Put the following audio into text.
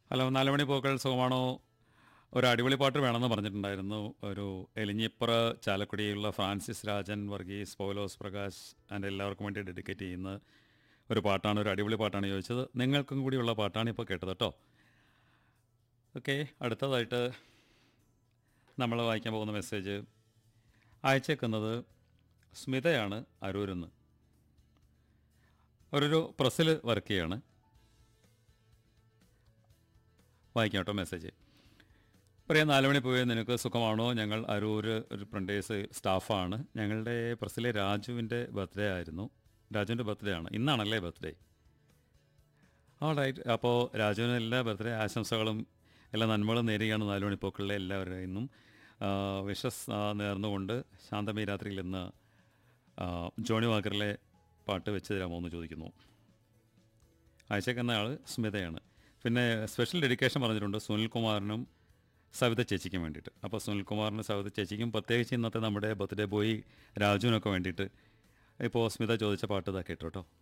hello നാലുമണി പൂക്കൾ സുഖമാണോ ഒരു അടിപൊളി പാട്ട് വേണമെന്ന് പറഞ്ഞിട്ടുണ്ടായിരുന്നു ഒരു എലിഞ്ഞിപ്പുറ ചാലക്കുടിയുള്ള ഫ്രാൻസിസ് രാജൻ വർഗീസ് പൗലോസ് പ്രകാശ് ആൻഡ് എല്ലാവർക്കും വേണ്ടി ഡെഡിക്കേറ്റ് ചെയ്യുന്ന ഒരു പാട്ടാണ് ഒരു അടിപൊളി പാട്ടാണ് ചോദിച്ചത് നിങ്ങൾക്കും കൂടിയുള്ള പാട്ടാണ് ഇപ്പോൾ കേട്ടത് കേട്ടോ ഓക്കെ അടുത്തതായിട്ട് നമ്മൾ വായിക്കാൻ പോകുന്ന മെസ്സേജ് അയച്ചേക്കുന്നത് സ്മിതയാണ് അരൂരിൽ നിന്ന് ഒരു പ്രസ്സിൽ വർക്ക് ചെയ്യാണ് വായിക്കാം കേട്ടോ മെസ്സേജ് പറയാം നാല് മണി പോയി നിനക്ക് സുഖമാണോ ഞങ്ങൾ അരൂർ ഒരു പ്രിൻറ്റേഴ്സ് സ്റ്റാഫാണ് ഞങ്ങളുടെ പ്രസ്സിലെ രാജുവിൻ്റെ ബർത്ത്ഡേ ആയിരുന്നു രാജുവിൻ്റെ ബർത്ത്ഡേ ആണ് ഇന്നാണല്ലേ ബർത്ത്ഡേ ആ റൈറ്റ് അപ്പോൾ രാജുവിന് എല്ലാ ബർത്ത്ഡേ ആശംസകളും എല്ലാ നന്മകളും നേരുകയാണ് നാല് മണിപ്പോക്കളിലെ എല്ലാവരുടെയും നിന്നും വിഷസ് നേർന്നുകൊണ്ട് ശാന്തമേ രാത്രിയിൽ ഇന്ന് ആ, ജോണി വാക്കറിലെ പാട്ട് വെച്ച് തരാമോ എന്ന് ചോദിക്കുന്നു അയച്ചേക്കുന്ന ആൾ സ്മിതയാണ് പിന്നെ സ്പെഷ്യൽ ഡെഡിക്കേഷൻ പറഞ്ഞിട്ടുണ്ട് സുനിൽകുമാറിനും സവിത ചേച്ചിക്കും വേണ്ടിയിട്ട് അപ്പോൾ സുനിൽകുമാറിനും സവിത ചേച്ചിക്കും പ്രത്യേകിച്ച് ഇന്നത്തെ നമ്മുടെ ബർത്ത്ഡേ ബോയ് രാജുവിനൊക്കെ വേണ്ടിയിട്ട് ഇപ്പോൾ സ്മിത ചോദിച്ച പാട്ട് ഇതാ കേട്ടോ കേട്ടോ